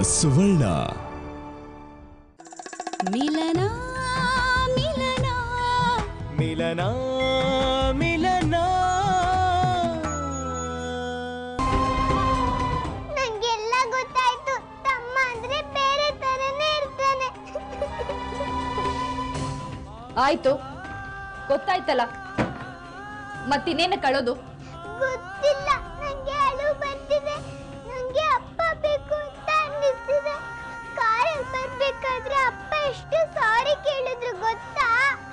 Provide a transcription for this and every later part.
ಸುವರ್ಣ ಮಿಲನ ಮಿಲನ ಮಿಲನ ಮಿಲನ ನಂಗೆಲ್ಲ ಗೊತ್ತಾಯ್ತು ತಮ್ಮ ಅಂದ್ರೆ ಬೇರೆ ತರನೇ ಇರ್ತಾನೆ ಆಯ್ತು ಗೊತ್ತಾಯ್ತಲ್ಲ ಮತ್ತಿನ್ನೇನು ಕಳೋದು ಗೊತ್ತಿಲ್ಲ ನಂಗೆ ಅಳು ಬರ್ತಿದೆ ನಂಗೆ ಅಪ್ಪ ಬೇಕು ಅಂತ ಅನ್ನಿಸ್ತಿದೆ ಕಾರಲ್ಲಿ ಬರ್ಬೇಕಾದ್ರೆ ಅಪ್ಪ ಎಷ್ಟು ಸಾರಿ ಕೇಳಿದ್ರು ಗೊತ್ತಾ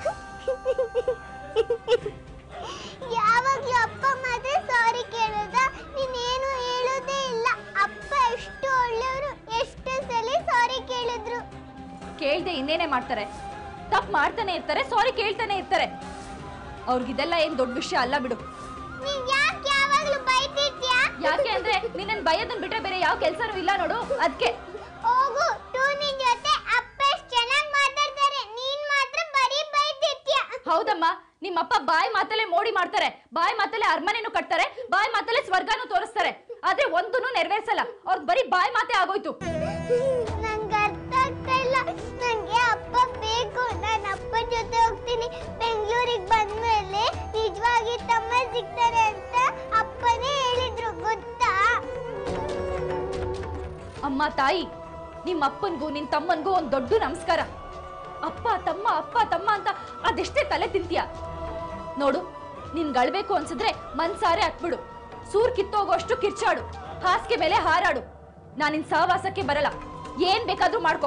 ಯಾವಾಗ್ಲೂ ಅಪ್ಪ ಮಾತ್ರ ಸಾರಿ ಕೇಳೋದ ನೀನೇನು ಹೇಳೋದೇ ಇಲ್ಲ ಅಪ್ಪ ಎಷ್ಟು ಒಳ್ಳೆಯವರು ಎಷ್ಟು ಸಲ ಸಾರಿ ಕೇಳಿದ್ರು ಕೇಳ್ದೆ ಇನ್ನೇನೆ ಮಾಡ್ತಾರೆ ತಪ್ಪು ಮಾಡ್ತಾನೆ ಇರ್ತಾರೆ ಸಾರಿ ಕೇಳ್ತಾನೆ ಇರ್ತಾರೆ ಅವ್ರಿಗಿದೆಲ್ಲ ಏನ್ ದೊಡ್ಡ ವಿಷಯ ಅಲ್ಲ ಬಿಡು ನೀನ್ ಯಾಕೆ ಯಾವಾಗ್ಲೂ ಬೈತಿದ್ಯಾ ಯಾಕೆ ಅಂದ್ರೆ ನಿನ್ನನ್ ಬೈಯೋದನ್ ಬಿಟ್ರೆ ಬೇರೆ ಯಾವ ಕೆಲ್ಸನೂ ಇಲ್ಲ ನೋಡು ಅದಕ್ಕೆ ಹೋಗು ಟೂನಿನ್ ಜೊತೆ ಅಪ್ಪ ಎಷ್ಟ್ ಚೆನ್ನಾಗ್ ಮಾತಾಡ್ತಾರೆ ನೀನ್ ಮಾತ್ರ ಬರೀ ಬೈತಿದ್ಯಾ ಹೌದಮ್ಮ ನಿಮ್ಮಪ್ಪ ಬಾಯಿ ಮಾತಲ್ಲೇ ಮೋಡಿ ಮಾಡ್ತಾರೆ ಬಾಯಿ ಮಾತಲ್ಲೇ ಅರಮನೆನೂ ಕಟ್ತಾರೆ ಬಾಯಿ ಮಾತಲ್ಲೇ ಸ್ವರ್ಗನೂ ತೋರಿಸ್ತಾರೆ ಆದ್ರೆ ಒಂದನ್ನು ನೆರವೇರ್ಸಲ್ಲ ಅವ್ರಿಗೆ ಬರೀ ಬಾಯಿ ಮಾತೇ ಆಗೋಯ್ತು ನಂಗೆ ಅರ್ಥ ಆಗ್ತಾ ಇಲ್ಲ ನಂಗೆ ಅಪ್ಪ ಬೇಕು ನಾನು ಅಪ್ಪನ ಜೊತೆ ಹೋಗ್ತೀನಿ ಬೆಂಗಳೂರಿಗೆ ಬಂದ್ಮೇಲೆ ನಿಜವಾಗಿ ತಮ್ಮ ಸಿಗ್ತಾರೆ ಅಂತ ಅಪ್ಪನೇ ಹೇಳಿದ್ರು ಗೊತ್ತಾ ಅಮ್ಮ ತಾಯಿ ನಿಮ್ಮ ಅಪ್ಪನ್ಗೂ ನಿನ್ ತಮ್ಮನ್ಗೂ ಒಂದ್ ದೊಡ್ಡ ನಮಸ್ಕಾರ ಅಪ್ಪ ತಮ್ಮ ಅಪ್ಪ ತಮ್ಮ ಅಂತ ಅದೆಷ್ಟೇ ತಲೆ ತಿಂತೀಯ ನೋಡು ನಿನ್ ಗಳಬೇಕು ಅನ್ಸಿದ್ರೆ ಮನ್ಸಾರೆ ಹತ್ಬಿಡು ಸೂರ್ ಕಿತ್ತೋಗೋಷ್ಟು ಕಿರ್ಚಾಡು ಹಾಸಿಗೆ ಮೇಲೆ ಹಾರಾಡು ನಾನ್ ನಿನ್ ಸಹವಾಸಕ್ಕೆ ಬರಲ್ಲ ಏನ್ ಬೇಕಾದ್ರೂ ಮಾಡ್ಕೊ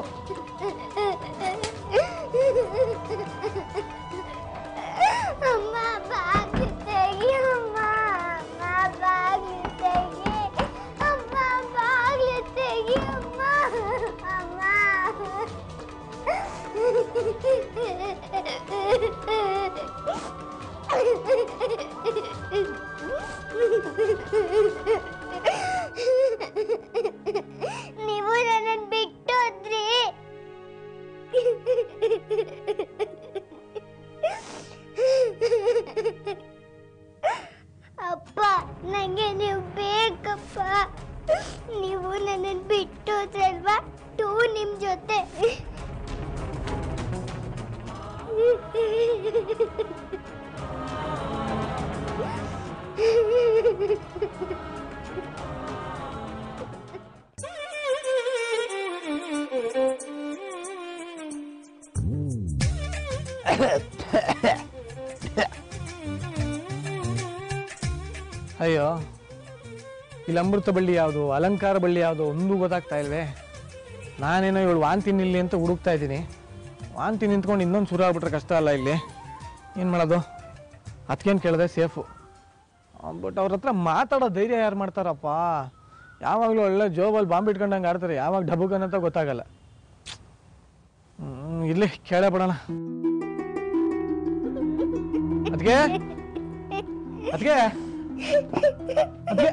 ಅಮ್ಮ ಬಾಗ್ಲು ತೆಗಿ ಅಮ್ಮ ಅಮ್ಮ ಬಾಗ್ಲು ತೆಗಿ ಅಮ್ಮ ಬಾಗ್ಲು ತೆಗಿ ಅಮ್ಮ ಅಮ್ಮ ನೀವು ನನ್ನನ್ನು ಬಿಟ್ಟು ಹೋದ್ರಿ ಅಪ್ಪ ನಂಗೆ ನೀವು ಬೇಕಪ್ಪ ನೀವು ನನ್ನನ್ನು ಬಿಟ್ಟು ಹೋದ್ರಲ್ವಾ ಟೂ ನಿಮ್ ಜೊತೆ ಅಯ್ಯೋ ಇಲ್ಲಿ ಅಮೃತ ಬಳ್ಳಿ ಯಾವುದು ಅಲಂಕಾರ ಬಳ್ಳಿ ಯಾವುದು ಒಂದೂ ಗೊತ್ತಾಗ್ತಾ ಇಲ್ವೇ ನಾನೇನೋ ಇವಳು ವಾಂತಿ ನಿಲ್ಲಿ ಅಂತ ಹುಡುಕ್ತಾ ಇದ್ದೀನಿ ವಾಂತಿ ನಿಂತ್ಕೊಂಡು ಇನ್ನೊಂದು ಶುರು ಆಗ್ಬಿಟ್ರೆ ಕಷ್ಟ ಅಲ್ಲ ಇಲ್ಲಿ ಏನು ಮಾಡೋದು ಅದಕ್ಕೇನು ಕೇಳಿದೆ ಸೇಫು ಬಟ್ ಅವ್ರ ಹತ್ರ ಮಾತಾಡೋ ಧೈರ್ಯ ಯಾರು ಮಾಡ್ತಾರಪ್ಪ ಯಾವಾಗಲೂ ಒಳ್ಳೆ ಜೋಬಲ್ಲಿ ಬಾಂಬ್ ಇಟ್ಕೊಂಡಂಗೆ ಆಡ್ತಾರೆ ಯಾವಾಗ ಡಬುಗನ್ ಅಂತ ಗೊತ್ತಾಗಲ್ಲ ಹ್ಮ್, ಇಲ್ಲಿ ಕೇಳೇ ಬಿಡೋಣ ಅದಕ್ಕೆ ಅದಕ್ಕೆ ಅದ್ಕೆ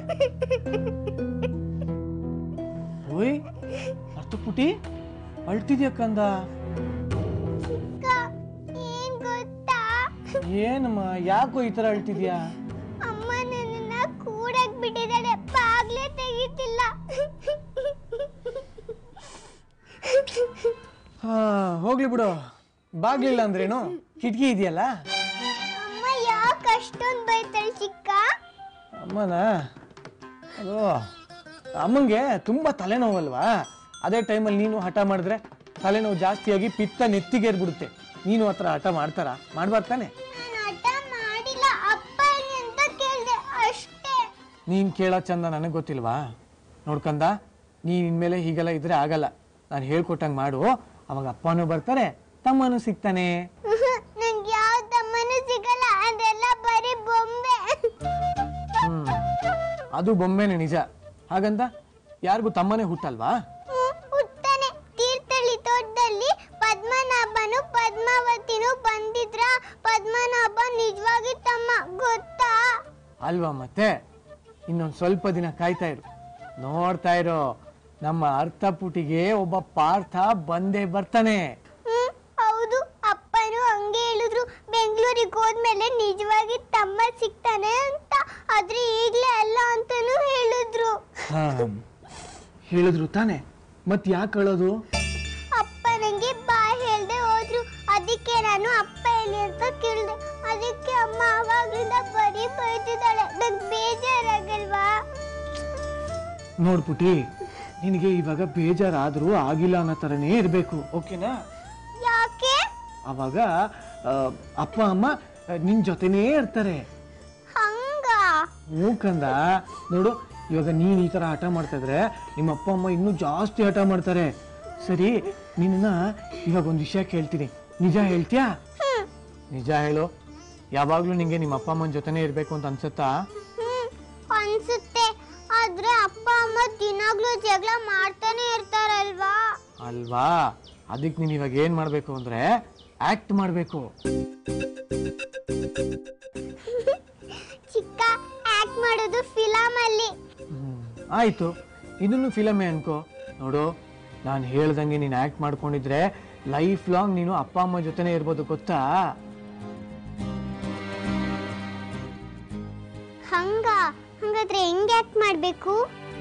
ಓಯ್ ಅರ್ಥ ಪುಟಿ ಅಳ್ತಿದ್ಯಾ ಕಂದ ಅಕ್ಕ, ಏನ್ ಗೊತ್ತಾ ಏನಮ್ಮ ಯಾಕೋ ಈ ತರ ಅಳ್ತಿದ್ಯಾ ಅಮ್ಮ ನನ್ನನ್ನ ಕೂಡಕ್ ಬಿಟ್ಟಿದ್ದಾಳೆ ಬಾಗ್ಲೇ ತೆಗಿತಿಲ್ಲ ಹಾ ಹೋಗ್ಲಿ ಬಿಡು ಬಾಗ್ಲಿಲ್ಲ ಅಂದ್ರೇನು ಕಿಟಕಿ ಇದೆಯಲ್ಲ ಅಮ್ಮ ಯಾಕೆ ಅಷ್ಟೊಂದು ಬೈತಾಳೆ ಚಿಕ್ಕ ಅಮ್ಮನ ಅದು ಅಮ್ಮಂಗೆ ತುಂಬಾ ತಲೆನೋವಲ್ವಾ ಅದೇ ಟೈಮಲ್ಲಿ ನೀನು ಹಠ ಮಾಡಿದ್ರೆ ತಲೆನೋವು ಜಾಸ್ತಿಯಾಗಿ ಪಿತ್ತ ನೆತ್ತಿಗೇರ್ಬಿಡುತ್ತೆ ನೀನು ಹತ್ರ ಹಠ ಮಾಡ್ತಾರ ಮಾಡ್ಬಾರ್ದು ತಾನೆ ನಾನು ಹಠ ಮಾಡಿಲ್ಲ ಅಪ್ಪ ಎಲ್ಲಿ ಅಂತ ಕೇಳ್ದೆ ಅಷ್ಟೇ ನೀನು ಕೇಳೋ ಚಂದ ನನಗೆ ಗೊತ್ತಿಲ್ವಾ ನೋಡ್ಕಂದ ನೀನು ಇನ್ಮೇಲೆ ಹೀಗೆಲ್ಲ ಇದ್ರೆ ಆಗಲ್ಲ ನಾನು ಹೇಳ್ಕೊಟ್ಟಂಗೆ ಮಾಡು ಅವಾಗ ಅಪ್ಪನೂ ಬರ್ತಾರೆ ತಮ್ಮನೂ ಸಿಗ್ತಾನೆ ನಂಗೆ ಯಾವ ತಮ್ಮನೂ ಸಿಗಲ್ಲ ಅದೆಲ್ಲ ಬರೀ ಬೊಂಬೆ ಹ್ಮ್ ಅದು ಬೊಮ್ಮೆನೆ ನಿಜ ಹಾಗಂತ ಯಾರಿಗೂ ತಮ್ಮನೇ ಹುಟ್ಟಲ್ವಾ ಹ್ಮ್, ಹುಟ್ತಾನೆ ತೀರ್ಥಹಳ್ಳಿ ತೋಟದಲ್ಲಿ ಪದ್ಮನಾಭನು ಪದ್ಮಾವತಿನೂ ಬಂದಿದ್ರ ಪದ್ಮನಾಭ ನಿಜವಾಗಿ ತಮ್ಮ ಗೊತ್ತಾ ಅಲ್ವಾ ಮತ್ತೆ ಇನ್ನೊಂದು ಸ್ವಲ್ಪ ದಿನ ಕಾಯ್ತಾ ಇರು ನೋಡ್ತಾ ಇರೋ ನಮ್ಮ ಅರ್ಥಪುಟಿಗೆ ಒಬ್ಬ ಪಾರ್ಥ ಬಂದೇ ಬರ್ತಾನೆ ಹ್ಮ್ ಹೌದು ಅಪ್ಪನು ಹಂಗೆ ಹೇಳಿದ್ರು ಬೆಂಗಳೂರಿಗೆ ಹೋದ್ಮೇಲೆ ನಿಜವಾಗಿ ತಮ್ಮ ಸಿಗ್ತಾನೆ ಅಂತ ಆದ್ರೆ ಈಗ್ಲೇ ಅಲ್ಲ ಅಂತಾನು ಹೇಳಿದ್ರು ಹಾ ಹೇಳಿದ್ರು ತಾನೆ ಮತ್ತೆ ಯಾಕೆ ಅಳೋದು ಅಪ್ಪ ನಂಗೆ ಬಾ ಹೇಳ್ದೆ ಹೋದ್ರು ಅದಕ್ಕೆ ನಾನು ಅಪ್ಪ ಎಲ್ಲಿ ಅಂತ ಕೇಳ್ದೆ ಅದಕ್ಕೆ ಅಮ್ಮ ಅವಾಗ್ಲಿಂದ ಬರೀ ಬೈತಿದ್ದಾಳೆ ನಂಗೆ ಬೇಜಾರಾಗಲ್ವಾ ನೋಡ್ಪುಟಿ ನಿನಗೆ ಇವಾಗ ಬೇಜಾರಾದ್ರೂ ಆಗಿಲ್ಲ ಅನ್ನೋ ಥರನೇ ಇರಬೇಕು ಓಕೆನಾ ಯಾಕೆ ಅವಾಗ ಆ, ಅಪ್ಪ ಅಮ್ಮ ಆ, ನಿನ್ ಜೊತೆನೇ ಇರ್ತಾರೆ ಹಂಗ ಹ್ಞೂ ಕಂದ ನೋಡು ಇವಾಗ ನೀನು ಈ ಥರ ಹಠ ಮಾಡ್ತಾ ಇದ್ರೆ ನಿಮ್ಮ ಅಪ್ಪ ಅಮ್ಮ ಇನ್ನೂ ಜಾಸ್ತಿ ಹಠ ಮಾಡ್ತಾರೆ ಸರಿ ನಿನ್ನ ಇವಾಗ ಒಂದು ವಿಷಯ ಕೇಳ್ತೀನಿ ನಿಜ ಹೇಳ್ತೀಯಾ ಹ್ಮ್ ನಿಜ ಹೇಳು ಯಾವಾಗಲೂ ನಿಂಗೆ ನಿಮ್ಮ ಅಪ್ಪ ಅಮ್ಮನ ಜೊತೆನೇ ಇರಬೇಕು ಅಂತ ಅನ್ಸುತ್ತಾ ಹ್ಮ್ ಅನ್ಸುತ್ತೆ ಆದ್ರೆ ಅಪ್ಪ ಅಮ್ಮ ದಿನಾಗ್ಲೂ ಜಗಳ ಮಾಡ್ತಾನೆ ಇರ್ತಾರಲ್ವಾ ಅಲ್ವಾ ಅದಕ್ಕೆ ನೀನು ಇವಾಗ ಏನು ಮಾಡಬೇಕು ಅಂದರೆ ಆ್ಯಕ್ಟ್ ಮಾಡಬೇಕು ಚಿಕ್ಕ ಆಕ್ಟ್ ಮಾಡೋದು ಫಿಲಮ್ ಅಲ್ಲಿ ಆಯಿತು ಇದನ್ನು ಫಿಲಮೇ ಅನ್ಕೋ ನೋಡು ನಾನು ಹೇಳ್ದಂಗೆ ನೀನು ಆ್ಯಕ್ಟ್ ಮಾಡ್ಕೊಂಡಿದ್ರೆ ಲೈಫ್ ಲಾಂಗ್ ನೀನು ಅಪ್ಪ ಅಮ್ಮ ಜೊತೆನೇ ಇರ್ಬೋದು ಗೊತ್ತಾ ಹಂಗ ಹಂಗಾದ್ರೆ ಹೆಂಗ್ ಆಕ್ಟ್ ಮಾಡ್ಬೇಕು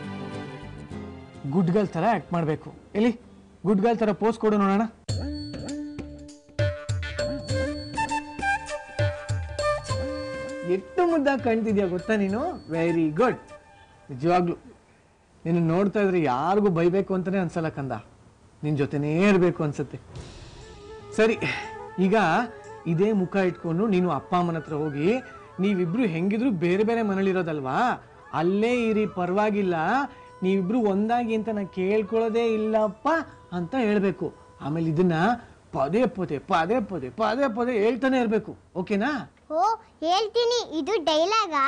ಗುಡ್ ಗರ್ಲ್ ಥರ ಆ್ಯಕ್ಟ್ ಮಾಡಬೇಕು ಎಲ್ಲಿ ಗುಡ್ ಗರ್ಲ್ ಥರ ಪೋಸ್ ಕೊಡು ನೋಡೋಣ ಎಷ್ಟು ಮುದ್ದಾಗಿ ಕಾಣ್ತಿದ್ಯಾ ಗೊತ್ತಾ ನೀನು ವೆರಿ ಗುಡ್ ನಿಜವಾಗ್ಲು ನೀನು ನೋಡ್ತಾ ಇದ್ರೆ ಯಾರಿಗೂ ಬೈಬೇಕು ಅಂತಾನೆ ಅನ್ಸಲ್ಲ ಕಂದ ನಿನ್ನ ಜೊತೆನೇ ಇರಬೇಕು ಅನ್ಸುತ್ತೆ ಸರಿ ಈಗ ಇದೇ ಮುಖ ಇಟ್ಕೊಂಡು ನೀನು ಅಪ್ಪ ಅಮ್ಮನ ಹತ್ರ ಹೋಗಿ ನೀವಿಬ್ರು ಹೆಂಗಿದ್ರು ಬೇರೆ ಬೇರೆ ಮನೇಲಿರೋದಲ್ವಾ ಅಲ್ಲೇ ಇರಿ ಪರವಾಗಿಲ್ಲ ನೀವಿಬ್ರು ಒಂದಾಗಿ ಅಂತ ನಾನು ಕೇಳ್ಕೊಳ್ಳೋದೇ ಇಲ್ಲಪ್ಪ ಅಂತ ಹೇಳ್ಬೇಕು ಆಮೇಲೆ ಇದನ್ನ ಪದೇ ಪದೇ ಪದೇ ಪದೇ ಪದೇ ಪದೇ ಹೇಳ್ತಾನೆ ಇರಬೇಕು ಓಕೆನಾ ಓ ಹೇಳ್ತೀನಿ ಇದು ಡೈಲಾಗಾ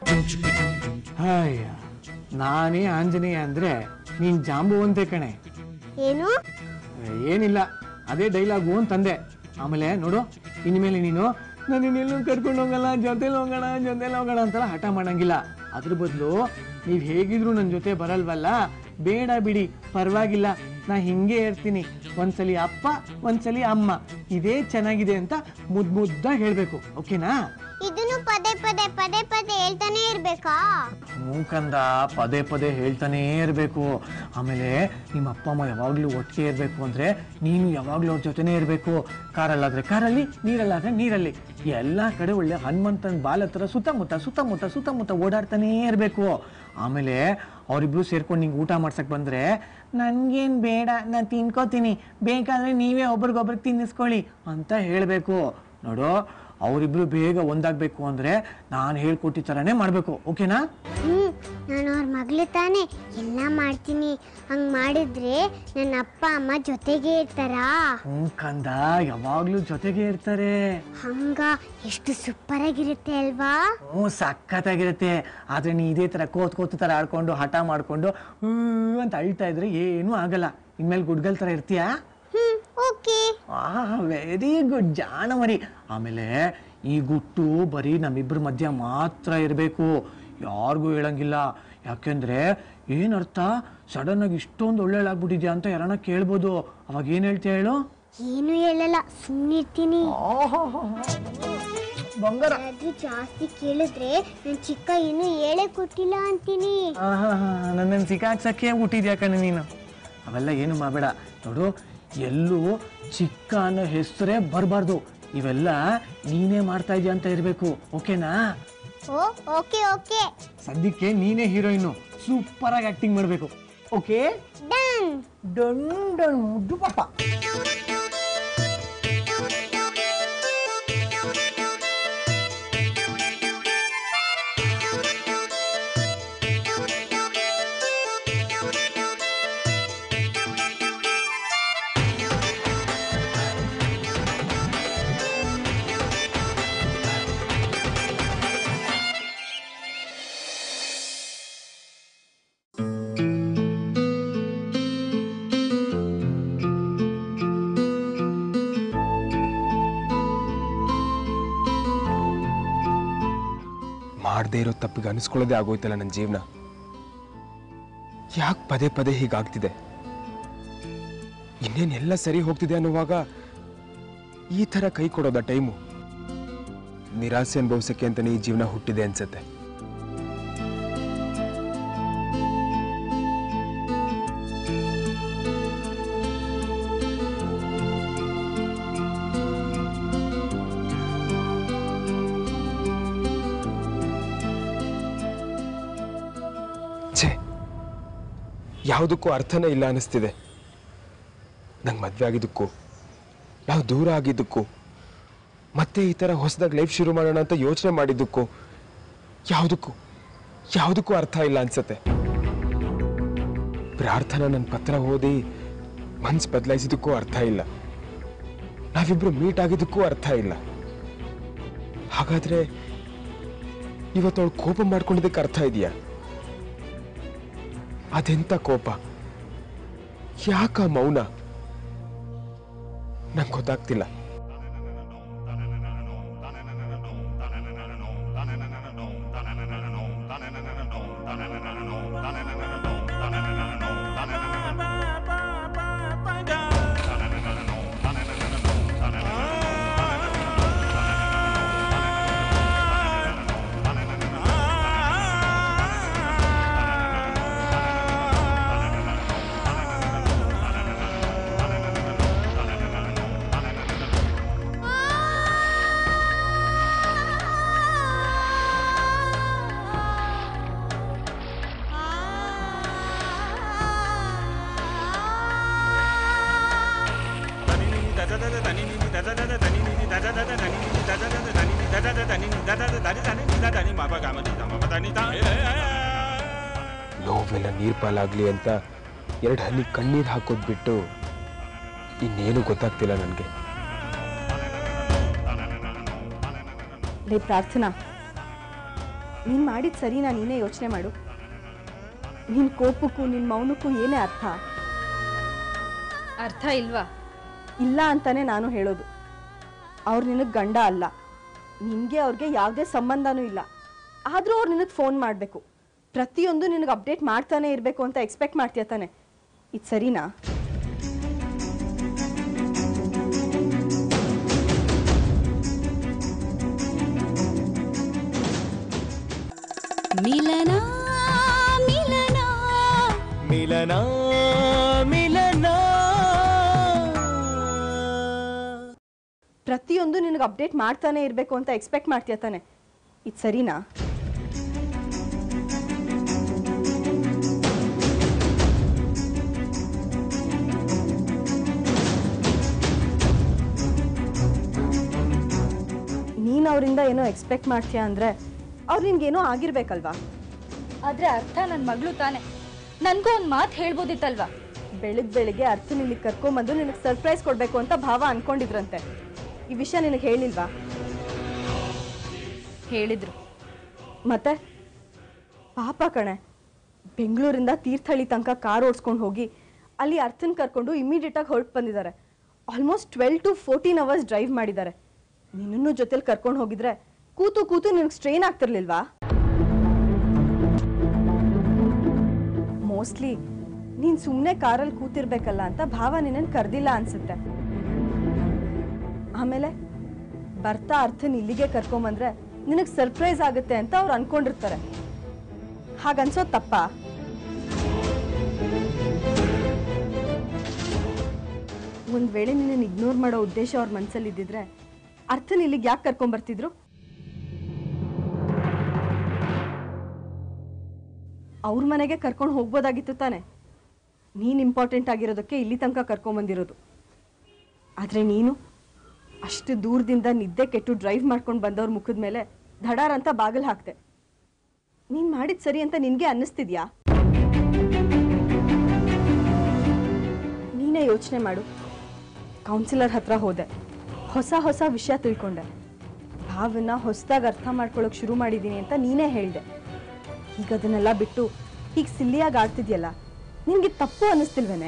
ಅಯ್ಯ ನಾನೇ ಆಂಜನೇಯ ಅಂದ್ರೆ ನೀನ್ ಜಾಂಬುವಂತೆ ಕಣೆ ಏನು ಏನಿಲ್ಲ ಅದೇ ಡೈಲಾಗು ಅಂತಂದೆ ಆಮೇಲೆ ನೋಡು ಇನ್ಮೇಲೆ ನೀನು ನಾನು ಇನ್ನೆಲ್ಲೂ ಕರ್ಕೊಂಡು ಹೋಗಲ್ಲ ಜೊತೆಲಿ ಹೋಗೋಣ ಜೊತೆಲಿ ಹೋಗೋಣ ಅಂತೆಲ್ಲ ಹಠ ಮಾಡಂಗಿಲ್ಲ ಅದ್ರ ಬದಲು ನೀವು ಹೇಗಿದ್ರು ನನ್ನ ಜೊತೆ ಬರಲ್ವಲ್ಲ ಬೇಡ ಬಿಡಿ ಪರವಾಗಿಲ್ಲ ನಾ ಹಿಂಗೆ ಇರ್ತೀನಿ ಒಂದ್ಸಲಿ ಅಪ್ಪ ಒಂದ್ಸಲಿ ಅಮ್ಮ ಇದೇ ಚೆನ್ನಾಗಿದೆ ಅಂತ ಮುದ್ ಮುದ್ದಾಗಿ ಹೇಳ್ಬೇಕು ಓಕೆನಾ ಇದನ್ನು ಪದೇ ಪದೇ ಪದೇ ಪದೇ ಹೇಳ್ತಾನೆ ಇರ್ಬೇಕಾ ಮೂಕಂದ ಪದೇ ಪದೇ ಹೇಳ್ತಾನೇ ಇರಬೇಕು ಆಮೇಲೆ ನಿಮ್ಮ ಅಪ್ಪ ಅಮ್ಮ ಯಾವಾಗಲೂ ಒಟ್ಟಿಗೆ ಇರಬೇಕು ಅಂದರೆ ನೀನು ಯಾವಾಗಲೂ ಅವ್ರ ಜೊತೆನೇ ಇರಬೇಕು ಕಾರಲ್ಲಾದರೆ ಕಾರಲ್ಲಿ ನೀರಲ್ಲಾದರೆ ನೀರಲ್ಲಿ ಎಲ್ಲ ಕಡೆ ಒಳ್ಳೆ ಹನುಮಂತನ ಬಾಲ ಹತ್ರ ಸುತ್ತಮುತ್ತ ಸುತ್ತಮುತ್ತ ಸುತ್ತಮುತ್ತ ಓಡಾಡ್ತಾನೇ ಇರಬೇಕು ಆಮೇಲೆ ಅವರಿಬ್ರು ಸೇರ್ಕೊಂಡು ನಿಂಗೆ ಊಟ ಮಾಡ್ಸಕ್ಕೆ ಬಂದರೆ ನನಗೇನು ಬೇಡ ನಾನು ತಿನ್ಕೋತೀನಿ ಬೇಕಾದರೆ ನೀವೇ ಒಬ್ರಿಗೊಬ್ರಿಗೆ ತಿನ್ನಿಸ್ಕೊಳ್ಳಿ ಅಂತ ಹೇಳಬೇಕು ನೋಡು ಅವರಿಬ್ರು ಬೇಗ ಒಂದಾಗಬೇಕು ಅಂದರೆ ನಾನು ಹೇಳ್ಕೊಟ್ಟಿದ್ದ ಥರನೇ ಮಾಡಬೇಕು ಓಕೆನಾ ಹ್ಮ್ ನಾನು ಅವ್ರ ಮಗಳು ತಾನೆ ಎಲ್ಲ ಮಾಡ್ತೀನಿ ಹಂಗ್ ಮಾಡಿದ್ರೆ ನನ್ನ ಅಪ್ಪ ಅಮ್ಮ ಜೊತೆಗೆ ಇರ್ತಾರಾ ಹ್ಞೂ ಕಂದ ಯಾವಾಗಲೂ ಜೊತೆಗೆ ಇರ್ತಾರೆ ಹಂಗ ಎಷ್ಟು ಸೂಪರ್ ಆಗಿರುತ್ತೆ ಅಲ್ವಾ ಹ್ಞೂ ಸಖತ್ತಾಗಿರುತ್ತೆ ಆದರೆ ನೀ ಇದೇ ಥರ ಕೋತ್ ಕೋತು ಥರ ಆಡ್ಕೊಂಡು ಹಠ ಮಾಡಿಕೊಂಡು ಹೂ ಅಂತ ಅಳ್ತಾ ಇದ್ರೆ ಏನೂ ಆಗಲ್ಲ ಇನ್ಮೇಲೆ ಗುಡ್ಗಲ್ ಥರ ಇರ್ತೀಯಾ ಹ್ಮ್ ಓಕೆ ಆ ವೆರಿ ಗುಡ್ ಜಾಣ ಮರಿ ಆಮೇಲೆ ಈ ಗುಟ್ಟು ಬರೀ ನಮ್ಮಿಬ್ಬರ ಮಧ್ಯ ಮಾತ್ರ ಇರಬೇಕು ಯಾರಿಗೂ ಹೇಳಂಗಿಲ್ಲ ಯಾಕೆಂದ್ರೆ ಏನರ್ಥ ಸಡನ್ ಆಗಿ ಇಷ್ಟೊಂದು ಒಳ್ಳೆಳಾಗ್ಬಿಟ್ಟಿದ್ಯಾ ಅಂತ ಯಾರನ್ನ ಕೇಳ್ಬೋದು ಅವಾಗ ಏನು ಹೇಳ್ತೀಯ ಹೇಳು ಏನು ಹೇಳಲ್ಲ ಸುಮ್ಮನಿರ್ತೀನಿ ಬಂಗಾರ ಅದು ಜಾಸ್ತಿ ಕೇಳಿದ್ರೆ ನನ್ ಚಿಕ್ಕ ಏನು ಹೇಳೇ ಕೊಟ್ಟಿಲ್ಲ ಅಂತೀನಿ ನನ್ನನ್ನು ಸಿಕ್ಕಾಕ್ಸಕ್ಕೆ ಹುಟ್ಟಿದ್ಯಾ ಕಣೆ ನೀನು ಅವೆಲ್ಲ ಏನು ಮಾಡಬೇಡ ನೋಡು ಎಲ್ಲೂ ಚಿಕ್ಕ ಅನ್ನೋ ಹೆಸರೇ ಬರಬಾರ್ದು ಇವೆಲ್ಲ ನೀನೇ ಮಾಡ್ತಾ ಇದೀಯ ಅಂತ ಇರಬೇಕು ಓಕೆನಾ ಓ ಓಕೆ ಓಕೆ ಸದ್ಯಕ್ಕೆ ನೀನೇ ಹೀರೋಯಿನ್ನು ಸೂಪರ್ ಆಗಿ ಆಕ್ಟಿಂಗ್ ಮಾಡಬೇಕು ಓಕೆ ಡನ್ ಡನ್ ಡನ್ ಮುದ್ದು ಪಾಪ ಮಾಡದೇ ಇರೋ ತಪ್ಪಿಗೆ ಅನಿಸ್ಕೊಳ್ಳೋದೇ ಆಗೋಯ್ತಲ್ಲ ನನ್ನ ಜೀವನ ಯಾಕೆ ಪದೇ ಪದೇ ಹೀಗಾಗ್ತಿದೆ ಇನ್ನೇನು ಎಲ್ಲ ಸರಿ ಹೋಗ್ತಿದೆ ಅನ್ನುವಾಗ ಈ ಥರ ಕೈ ಕೊಡೋದ ಟೈಮು ನಿರಾಸೆ ಅನುಭವಿಸಕ್ಕೆ ಅಂತಾನೆ ಈ ಜೀವನ ಹುಟ್ಟಿದೆ ಅನ್ಸತ್ತೆ ಯಾವುದಕ್ಕೂ ಅರ್ಥನೇ ಇಲ್ಲ ಅನ್ನಿಸ್ತಿದೆ ನಂಗೆ ಮದುವೆ ಆಗಿದ್ದಕ್ಕೂ ನಾವು ದೂರ ಆಗಿದ್ದಕ್ಕೂ ಮತ್ತೆ ಈ ಥರ ಹೊಸದಾಗಿ ಲೈಫ್ ಶುರು ಮಾಡೋಣ ಅಂತ ಯೋಚನೆ ಮಾಡಿದ್ದಕ್ಕೂ ಯಾವುದಕ್ಕೂ ಯಾವುದಕ್ಕೂ ಅರ್ಥ ಇಲ್ಲ ಅನ್ಸತ್ತೆ ಪ್ರಾರ್ಥನಾ ನನ್ನ ಪತ್ರ ಓದಿ ಮನ್ಸು ಬದಲಾಯಿಸಿದ್ದಕ್ಕೂ ಅರ್ಥ ಇಲ್ಲ ನಾವಿಬ್ರು ಮೀಟ್ ಆಗಿದ್ದಕ್ಕೂ ಅರ್ಥ ಇಲ್ಲ ಹಾಗಾದ್ರೆ ಇವತ್ತವಳು ಕೋಪ ಮಾಡ್ಕೊಂಡಿದ್ದಕ್ಕೆ ಅರ್ಥ ಇದೆಯಾ ಅದೆಂತ ಕೋಪ ಯಾಕ ಮೌನ ನಂಗೆ ಗೊತ್ತಾಗ್ತಿಲ್ಲ ನೋವೆಲ್ಲ ನೀರ್ ಪಾಲಾಗ್ಲಿ ಅಂತ ಎರಡು ಹನಿ ಕಣ್ಣೀರ್ ಹಾಕೋದ್ ಬಿಟ್ಟು ಇನ್ನೇನು ಗೊತ್ತಾಗ್ತಿಲ್ಲ ನನಗೆ ಲೇ ಪ್ರಾರ್ಥನಾ ನೀನು ಮಾಡಿದ ಸರಿನಾ ನೀನೇ ಯೋಚನೆ ಮಾಡು ನಿನ್ನ ಕೋಪಕ್ಕೂ ನಿನ್ನ ಮೌನಕ್ಕೂ ಏನೇ ಅರ್ಥ ಅರ್ಥ ಇಲ್ವಾ ಇಲ್ಲ ಅಂತಾನೆ ನಾನು ಹೇಳೋದು ಅವ್ರು ನಿನಗೆ ಗಂಡ ಅಲ್ಲ ನಿನಗೆ ಅವ್ರಿಗೆ ಯಾವುದೇ ಸಂಬಂಧನೂ ಇಲ್ಲ ಆದರೂ ಅವ್ರು ನಿನಗೆ ಫೋನ್ ಮಾಡಬೇಕು ಪ್ರತಿಯೊಂದು ನಿನಗೆ ಅಪ್ಡೇಟ್ ಮಾಡ್ತಾನೆ ಇರಬೇಕು ಅಂತ ಎಕ್ಸ್ಪೆಕ್ಟ್ ಮಾಡ್ತೀಯ ತಾನೆ ಇದು ಸರಿನಾ ಮಿಲನ ಮಿಲನ ಮಿಲನ ಮಿಲನ ಪ್ರತಿಯೊಂದು ನಿನಗೆ ಅಪ್ಡೇಟ್ ಮಾಡ್ತಾನೆ ಇರಬೇಕು ಅಂತ ಎಕ್ಸ್ಪೆಕ್ಟ್ ಮಾಡ್ತೀಯ ತಾನೆ ಇದು ಸರಿನಾ ನೀನು ಅವರಿಂದ ಏನೋ ಎಕ್ಸ್ಪೆಕ್ಟ್ ಮಾಡ್ತೀಯ ಅಂದರೆ ಅವ್ರು ನಿನ್ಗೇನೋ ಆಗಿರ್ಬೇಕಲ್ವಾ ಆದ್ರೆ ಅರ್ಥ ನನ್ನ ಮಗಳು ತಾನೆ ನನ್ಗೂ ಒಂದ್ ಮಾತು ಹೇಳ್ಬೋದಿತ್ತಲ್ವಾ ಬೆಳಗ್ ಬೆಳಿಗ್ಗೆ ಅರ್ಥ ನಿಲ್ಲಿಗೆ ಕರ್ಕೊಂಬಂದು ನಿನಗೆ ಸರ್ಪ್ರೈಸ್ ಕೊಡಬೇಕು ಅಂತ ಭಾವ ಅನ್ಕೊಂಡಿದ್ರಂತೆ ಈ ವಿಷಯ ನಿನಗೆ ಹೇಳಿಲ್ವಾ ಹೇಳಿದ್ರು ಮತ್ತೆ ಪಾಪ ಕಣೆ ಬೆಂಗಳೂರಿಂದ ತೀರ್ಥಹಳ್ಳಿ ತನಕ ಕಾರ್ ಓಡಿಸ್ಕೊಂಡು ಹೋಗಿ ಅಲ್ಲಿ ಅರ್ಥನ್ ಕರ್ಕೊಂಡು ಇಮಿಡಿಯೇಟಾಗಿ ಹೊರಟು ಬಂದಿದ್ದಾರೆ almost twelve to fourteen hours drive ಮಾಡಿದ್ದಾರೆ ನಿನ್ನನ್ನು ಜೊತೆಲಿ ಕರ್ಕೊಂಡು ಹೋಗಿದ್ರೆ ಕೂತು ಕೂತು ನಿನಗೆ ಸ್ಟ್ರೈನ್ ಆಗ್ತಿರ್ಲಿಲ್ವಾ ಮೋಸ್ಟ್ಲಿ ನೀನು ಸುಮ್ಮನೆ ಕಾರಲ್ಲಿ ಕೂತಿರ್ಬೇಕಲ್ಲ ಅಂತ ಭಾವ ನಿನ್ನನ್ನು ಕರೆದಿಲ್ಲ ಅನ್ಸುತ್ತೆ ಆಮೇಲೆ ಬರ್ತಾ ಅರ್ಥನ್ ಇಲ್ಲಿಗೆ ಕರ್ಕೊಂಬಂದ್ರೆ ನಿನಗೆ ಸರ್ಪ್ರೈಸ್ ಆಗುತ್ತೆ ಅಂತ ಅವ್ರು ಅನ್ಕೊಂಡಿರ್ತಾರೆ ಹಾಗನ್ಸೋದು ತಪ್ಪಾ ಒಂದ್ ವೇಳೆ ನಿನ್ನ ಇಗ್ನೋರ್ ಮಾಡೋ ಉದ್ದೇಶ ಅವ್ರ ಮನ್ಸಲ್ಲಿ ಇದ್ದಿದ್ರೆ ಅರ್ಥನ್ ಇಲ್ಲಿಗೆ ಯಾಕೆ ಕರ್ಕೊಂಬರ್ತಿದ್ರು ಅವ್ರ ಮನೆಗೆ ಕರ್ಕೊಂಡು ಹೋಗ್ಬೋದಾಗಿತ್ತು ತಾನೆ ನೀನು ಇಂಪಾರ್ಟೆಂಟ್ ಆಗಿರೋದಕ್ಕೆ ಇಲ್ಲಿ ತನಕ ಕರ್ಕೊಂಬಂದಿರೋದು ಆದರೆ ನೀನು ಅಷ್ಟು ದೂರದಿಂದ ನಿದ್ದೆ ಕೆಟ್ಟು ಡ್ರೈವ್ ಮಾಡ್ಕೊಂಡು ಬಂದವ್ರ ಮುಖದ ಮೇಲೆ ಧಡಾರ್ ಅಂತ ಬಾಗಿಲು ಹಾಕ್ತೆ ನೀನು ಮಾಡಿದ ಸರಿ ಅಂತ ನಿನಗೆ ಅನ್ನಿಸ್ತಿದ್ಯಾ ನೀನೇ ಯೋಚನೆ ಮಾಡು ಕೌನ್ಸಿಲರ್ ಹತ್ರ ಹೋದೆ ಹೊಸ ಹೊಸ ವಿಷಯ ತಿಳ್ಕೊಂಡೆ ಭಾವನ್ನ ಹೊಸದಾಗಿ ಅರ್ಥ ಮಾಡ್ಕೊಳ್ಳೋಕೆ ಶುರು ಮಾಡಿದ್ದೀನಿ ಅಂತ ನೀನೇ ಹೇಳಿದೆ ಈಗ ಅದನ್ನೆಲ್ಲ ಬಿಟ್ಟು ಹೀಗೆ ಸಿಲ್ಲಿಯಾಗಿ ಆಡ್ತಿದ್ಯಲ್ಲ ನಿನಗೆ ತಪ್ಪು ಅನ್ನಿಸ್ತಿಲ್ವೇನೆ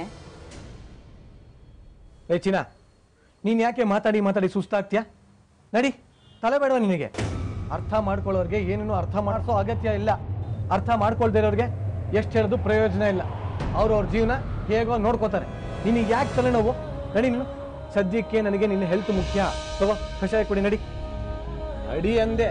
ಏ ಚಿನ್ನ ನೀನು ಯಾಕೆ ಮಾತಾಡಿ ಮಾತಾಡಿ ಸುಸ್ತಾಗ್ತೀಯಾ ನಡಿ ತಲೆ ಬೇಡವ ನಿನಗೆ ಅರ್ಥ ಮಾಡ್ಕೊಳ್ಳೋರಿಗೆ ಏನೂ ಅರ್ಥ ಮಾಡಿಸೋ ಅಗತ್ಯ ಇಲ್ಲ ಅರ್ಥ ಮಾಡ್ಕೊಳ್ದಿರೋರಿಗೆ ಎಷ್ಟು ಹೇಳೋದು ಪ್ರಯೋಜನ ಇಲ್ಲ ಅವ್ರು ಅವ್ರ ಜೀವನ ಹೇಗೋ ನೋಡ್ಕೋತಾರೆ ನಿನಗೆ ಯಾಕೆ ತಲೆನೋವು ನಡಿ ನೀನು ಸದ್ಯಕ್ಕೆ ನನಗೆ ನಿನ್ನ ಹೆಲ್ತ್ ಮುಖ್ಯ ತಗೋ ಕಷಾಯ ಕೊಡಿ ನಡಿ ನಡಿ ಅಂದೆ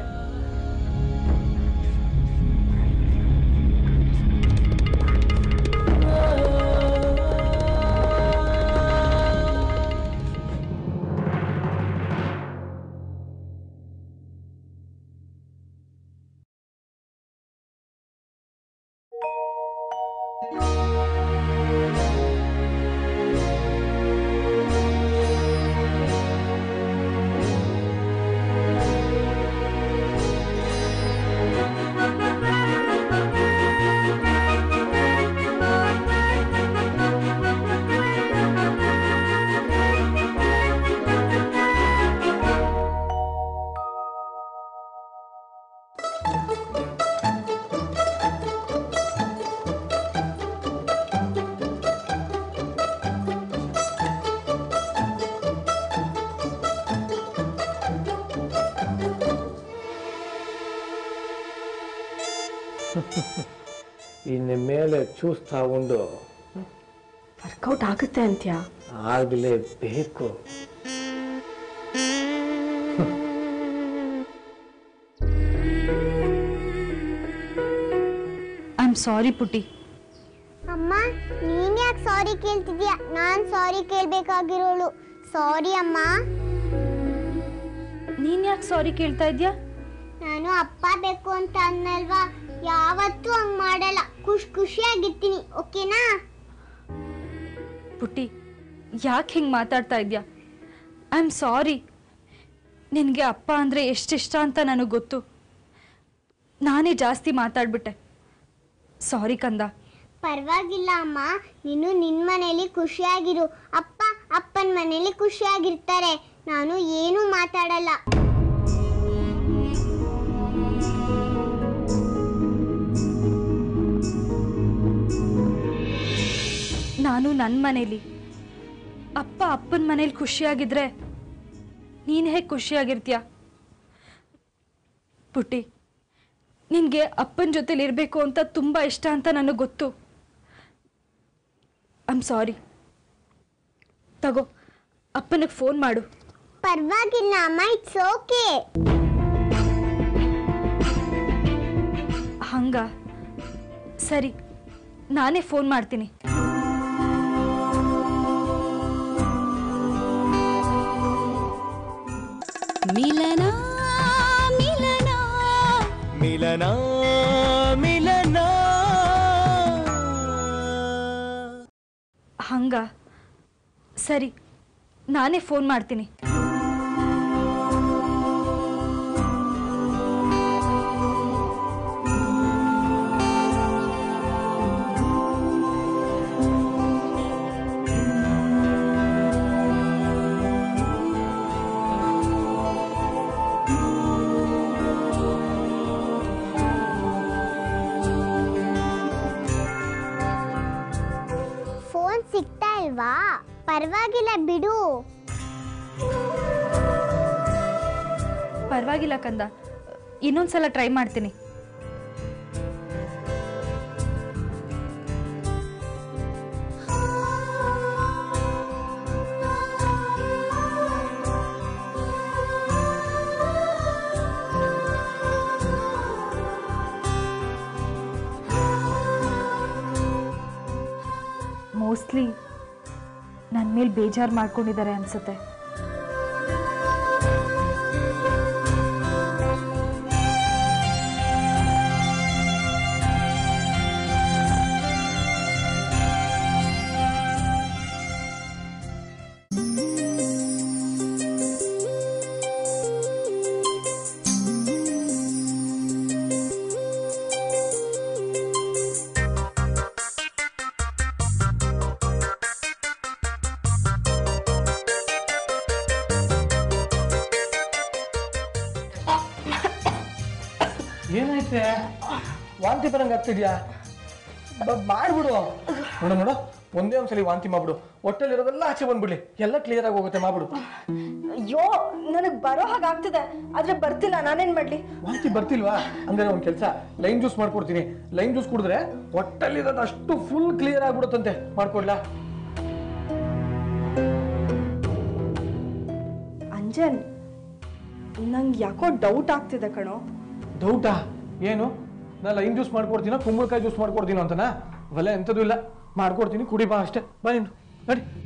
ಇನ್ನು ಮೇಲೆ ಚೂಸ್ತಾ ಉಂಡು ವರ್ಕೌಟ್ ಆಗುತ್ತೆ ಅಂತ್ಯಾ ಆಗಲೇಬೇಕು ಐ ಆಮ್ ಸಾರಿ ಪುಟ್ಟಿ ಅಮ್ಮ ನೀನ್ ಯಾಕೆ ಸಾರಿ ಕೇಳ್ತಿದ್ಯಾ ನಾನ್ ಸಾರಿ ಕೇಳ್ಬೇಕಾಗಿರೋಳು ಸಾರಿ ಅಮ್ಮ ನೀನ್ ಯಾಕೆ ಸಾರಿ ಕೇಳ್ತಾ ಇದ್ಯಾ ನಾನು ಅಪ್ಪ ಬೇಕು ಅಂತ ಅನ್ನಲ್ವಾ ಯಾವತ್ತೂ ಹಂಗ್ ಮಾಡಲ್ಲ ಖುಷ್ ಖುಷಿಯಾಗಿರ್ತೀನಿ ಓಕೆನಾ ಪುಟ್ಟಿ ಯಾಕೆ ಹಿಂಗೆ ಮಾತಾಡ್ತಾ ಇದ್ಯಾ ಐ ಆಮ್ ಸಾರಿ ನಿನಗೆ ಅಪ್ಪ ಅಂದರೆ ಎಷ್ಟಿಷ್ಟ ಅಂತ ನನಗೆ ಗೊತ್ತು ನಾನೇ ಜಾಸ್ತಿ ಮಾತಾಡ್ಬಿಟ್ಟೆ ಸಾರಿ ಕಂದ ಪರವಾಗಿಲ್ಲ ಅಮ್ಮ ನೀನು ನಿನ್ ಮನೇಲಿ ಖುಷಿಯಾಗಿರು ಅಪ್ಪ ಅಪ್ಪನ ಮನೇಲಿ ಖುಷಿಯಾಗಿರ್ತಾರೆ ನಾನು ಏನು ಮಾತಾಡಲ್ಲ ನಾನು ನನ್ನ ಮನೇಲಿ ಅಪ್ಪ ಅಪ್ಪನ ಮನೇಲಿ ಖುಷಿಯಾಗಿದ್ರೆ ನೀನು ಹೇಗೆ ಖುಷಿಯಾಗಿರ್ತೀಯ ಪುಟ್ಟಿ ನಿನಗೆ ಅಪ್ಪನ ಜೊತೆಲಿ ಇರಬೇಕು ಅಂತ ತುಂಬ ಇಷ್ಟ ಅಂತ ನನಗೆ ಗೊತ್ತು ಐಮ್ ಸಾರಿ ತಗೋ ಅಪ್ಪನಿಗೆ ಫೋನ್ ಮಾಡು ಪರವಾಗಿಲ್ಲ ಅಮ್ಮ ಇಟ್ಸ್ ಓಕೆ ಹಂಗ ಸರಿ ನಾನೇ ಫೋನ್ ಮಾಡ್ತೀನಿ ಮಿಲನ ಮಿಲನ ಮಿಲನ ಮಿಲನ ಹಂಗ ಸರಿ ನಾನೇ ಫೋನ್ ಮಾಡ್ತೀನಿ ಫೋನ್ ಸಿಗ್ತಾ ಇಲ್ವಾ ಪರವಾಗಿಲ್ಲ ಬಿಡು ಪರವಾಗಿಲ್ಲ ಕಂದ ಇನ್ನೊಂದ್ಸಲ ಟ್ರೈ ಮಾಡ್ತೀನಿ ಮೋಸ್ಟ್ಲಿ ನನ್ನ ಮೇಲೆ ಬೇಜಾರು ಮಾಡ್ಕೊಂಡಿದ್ದಾರೆ ಅನ್ಸುತ್ತೆ ಏನಾಯ್ತೆ ವಾಂತಿ ಬರಂಗೆ ಆಗ್ತಿದ್ಯಾ ಬ- ಮಾಡ್ಬಿಡು ನೋಡು ನೋಡು ಒಂದೇ ಒಂದ್ಸಲಿ ವಾಂತಿ ಮಾಡ್ಬಿಡು ಹೊಟ್ಟೆಲಿರೋದೆಲ್ಲ ಆಚೆ ಬಂದ್ಬಿಡ್ಲಿ ಎಲ್ಲ ಕ್ಲಿಯರ್ ಆಗಿ ಹೋಗುತ್ತೆ ಮಾಡ್ಬಿಡು ಅಯ್ಯೋ ನನಗೆ ಬರೋ ಹಾಗಾಗ್ತಿದೆ ಆದ್ರೆ ಬರ್ತಿಲ್ಲ ನಾನೇನ್ ಮಾಡ್ಲಿ ವಾಂತಿ ಬರ್ತಿಲ್ವಾ ಅಂದ್ರೆ ಒಂದ್ ಕೆಲಸ ಲೈಮ್ ಜ್ಯೂಸ್ ಮಾಡ್ಕೊಡ್ತೀನಿ ಲೈಮ್ ಜ್ಯೂಸ್ ಕುಡಿದ್ರೆ ಹೊಟ್ಟೆಲಿರೋದು ಅಷ್ಟು ಫುಲ್ ಕ್ಲಿಯರ್ ಆಗ್ಬಿಡುತ್ತಂತೆ ಮಾಡ್ಕೊಡ್ಲಾ ಅಂಜನ್ ನಂಗೆ ಯಾಕೋ ಡೌಟ್ ಆಗ್ತಿದೆ ಕಣೋ ಡೌಟಾ ಏನು ನಾ ಲೈಮ್ ಜ್ಯೂಸ್ ಮಾಡ್ಕೊಡ್ತೀನ ಕುಂಬಳಕಾಯಿ ಜ್ಯೂಸ್ ಮಾಡ್ಕೊಡ್ತೀನೋ ಅಂತನಾ ಅವೆಲ್ಲ ಎಂಥದ್ದು ಇಲ್ಲ ಮಾಡ್ಕೊಡ್ತೀನಿ ಕುಡಿ ಬಾ ಅಷ್ಟೇ ಬಾ ನೀನು ನಡಿ